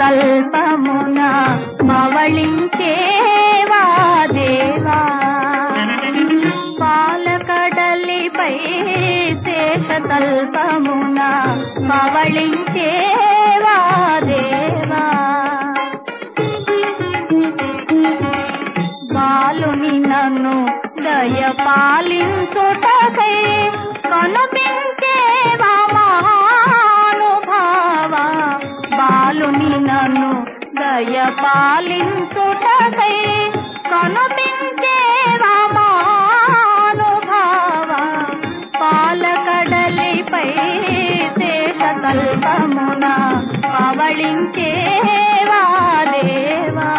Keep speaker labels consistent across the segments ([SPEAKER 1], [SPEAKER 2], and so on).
[SPEAKER 1] తల్పమున పవళించేవా దేవా పాలకడలిపై శేష తల్పమున పవళించేవా దేవా బాలుని నన్ను దయ పాలించుటకై కనుపించేవా మహానుభావ బాలుని నన్ను దయ పాలించుటకై కనుపించేవా మహానుభావ పాలకడలిపై శేష కల్పమున పవళించేవా దేవా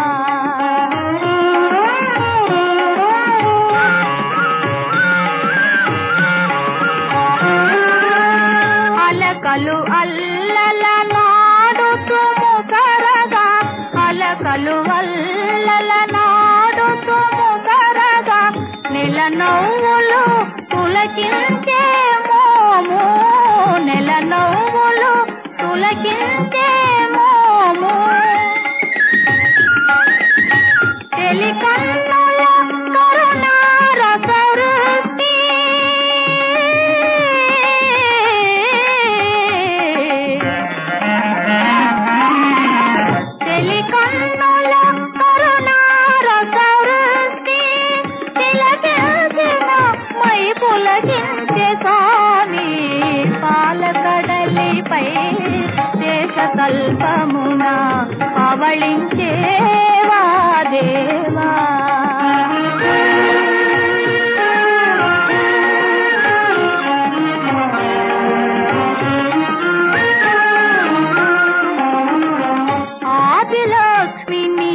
[SPEAKER 1] అలకలు అల్లల నాడుతుము కరగా అలకలు అల్లల నాడుతుము కరగా నెల నవ్వులు పులకించే మోము నెల నవ్వులు పులకించే మోము తెలికన్నుల కరుణారసరుతి తెలికన్నుల కరుణారసరుతి తిలకించిన మై పులకించే స్వామి పాలకడలిపై దేశ కల్పమున పవళించేవా దేవా ఆదిలక్ష్మిని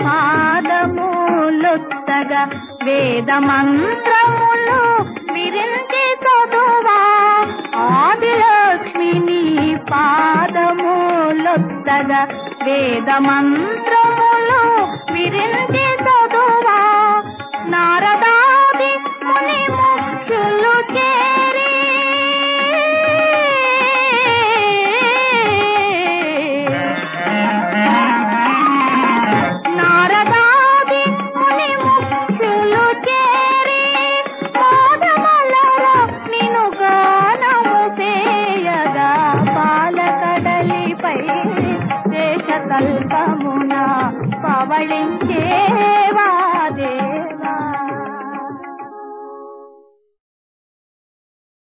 [SPEAKER 1] పాదములొత్తగా వేద మంత్రములు విరించి చదువా ఆదిలక్ష్మిని పాదములొత్తగా వేద మంత్రములు విరించి చదువా నారదాది ముని ముఖ్యులు చేరి నారదాది ముని ముఖ్యులు చేరి పాదమలర నిను గానము చేయగా పాలకడలిపై దేశ కల్పమున పవళించే